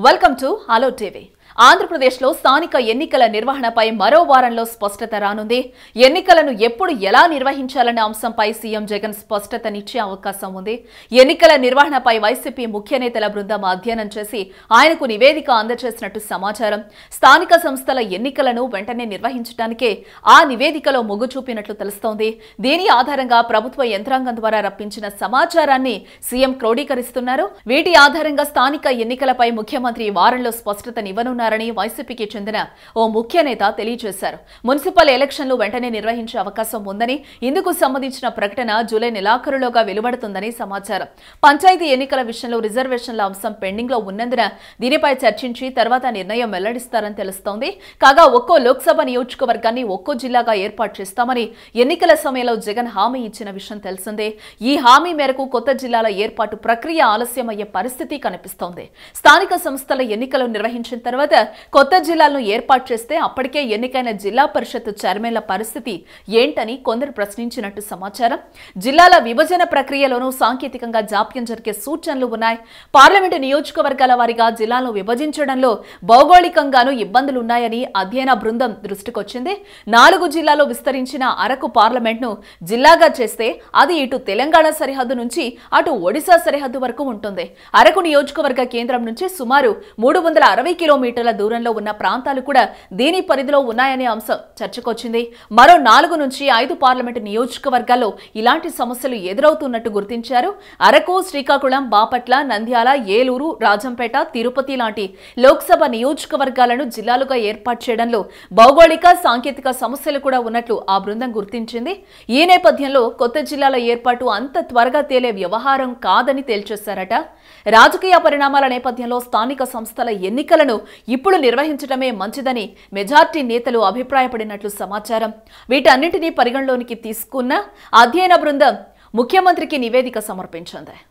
welcome to hello TV ఆంధ్రప్రదేశ్లో స్థానిక ఎన్నికల నిర్వహణపై మరో వారంలో స్పష్టత రానుంది ఎన్నికలను ఎప్పుడు ఎలా నిర్వహించాలనే అంశంపై సీఎం జగన్ స్పష్టతనిచ్చే అవకాశం ఉంది ఎన్నికల నిర్వహణపై వైసీపీ ముఖ్య నేతల బృందం అధ్యయనం చేసి ఆయనకు నివేదిక అందజేసినట్టు సమాచారం స్థానిక సంస్థల ఎన్నికలను వెంటనే నిర్వహించడానికే ఆ నివేదికలో మొగ్గు చూపినట్లు తెలుస్తోంది దీని ఆధారంగా ప్రభుత్వ యంత్రాంగం ద్వారా రప్పించిన సమాచారాన్ని సీఎం క్రోడీకరిస్తున్నారు వీటి ఆధారంగా స్థానిక ఎన్నికలపై ముఖ్యమంత్రి ఈ వారంలో స్పష్టతనివ్వనున్నారని వైసీపీకి చెందిన ఓ ముఖ్య నేత తెలియజేశారు మున్సిపల్ ఎలక్షన్లు వెంటనే నిర్వహించే అవకాశం ఉందని ఇందుకు సంబంధించిన ప్రకటన జూలై నెలాఖరులోగా వెలువడుతుందని సమాచారం పంచాయతీ ఎన్నికల విషయంలో రిజర్వేషన్ల అంశం పెండింగ్ లో ఉన్నందున దీనిపై చర్చించి తర్వాత నిర్ణయం వెల్లడిస్తారని తెలుస్తోంది కాగా ఒక్కో లోక్సభ నియోజకవర్గాన్ని ఒక్కో జిల్లాగా ఏర్పాటు చేస్తామని ఎన్నికల సమయంలో జగన్ హామీ ఇచ్చిన విషయం తెలిసిందే ఈ హామీ మేరకు కొత్త జిల్లాల ఏర్పాటు ప్రక్రియ ఆలస్యమయ్యే పరిస్థితి కనిపిస్తోంది స్థానిక సంస్థల ఎన్నికలు నిర్వహించిన తర్వాత కొత్త జిల్లాలను ఏర్పాటు చేస్తే అప్పటికే ఎన్నికైన జిల్లా పరిషత్ చైర్మన్ల పరిస్థితి ఏంటని కొందరు ప్రశ్నించినట్టు సమాచారం జిల్లాల విభజన ప్రక్రియలోనూ సాంకేతికంగా జాప్యం జరిగే సూచనలు ఉన్నాయి పార్లమెంటు నియోజకవర్గాల వారీగా జిల్లాలను విభజించడంలో భౌగోళికంగానూ ఇబ్బందులున్నాయని అధ్యయన బృందం దృష్టికొచ్చింది నాలుగు జిల్లాలో విస్తరించిన అరకు పార్లమెంట్ను జిల్లాగా చేస్తే అది ఇటు తెలంగాణ సరిహద్దు నుంచి అటు ఒడిశా సరిహద్దు వరకు ఉంటుంది అరకు నియోజకవర్గ కేంద్రం నుంచి సుమారు మూడు వందల అరవై కిలోమీటర్ల దూరంలో ఉన్న ప్రాంతాలు కూడా దీని పరిధిలో ఉన్నాయనే అంశం చర్చకొచ్చింది మరో నాలుగు నుంచి ఐదు పార్లమెంటు నియోజకవర్గాల్లో ఇలాంటి సమస్యలు ఎదురవుతున్నట్టు గుర్తించారు అరకు శ్రీకాకుళం బాపట్ల నంద్యాల ఏలూరు రాజంపేట తిరుపతి లాంటి లోక్సభ నియోజకవర్గాలను జిల్లాలుగా ఏర్పాటు చేయడంలో భౌగోళిక సాంకేతిక సమస్యలు కూడా ఉన్నట్లు ఆ బృందం గుర్తించింది ఈ నేపథ్యంలో కొత్త జిల్లాల ఏర్పాటు అంత త్వరగా తేలే వ్యవహారం కాదని తేల్చేశారట రాజకీయ పరిణామాల నేపథ్యంలో స్థానిక సంస్థల ఎన్నికలను ఇప్పుడు నిర్వహించడమే మంచిదని మెజార్టీ నేతలు అభిప్రాయపడినట్లు సమాచారం వీటన్నింటినీ పరిగణలోనికి తీసుకున్న అధ్యయన బృందం ముఖ్యమంత్రికి నివేదిక సమర్పించింది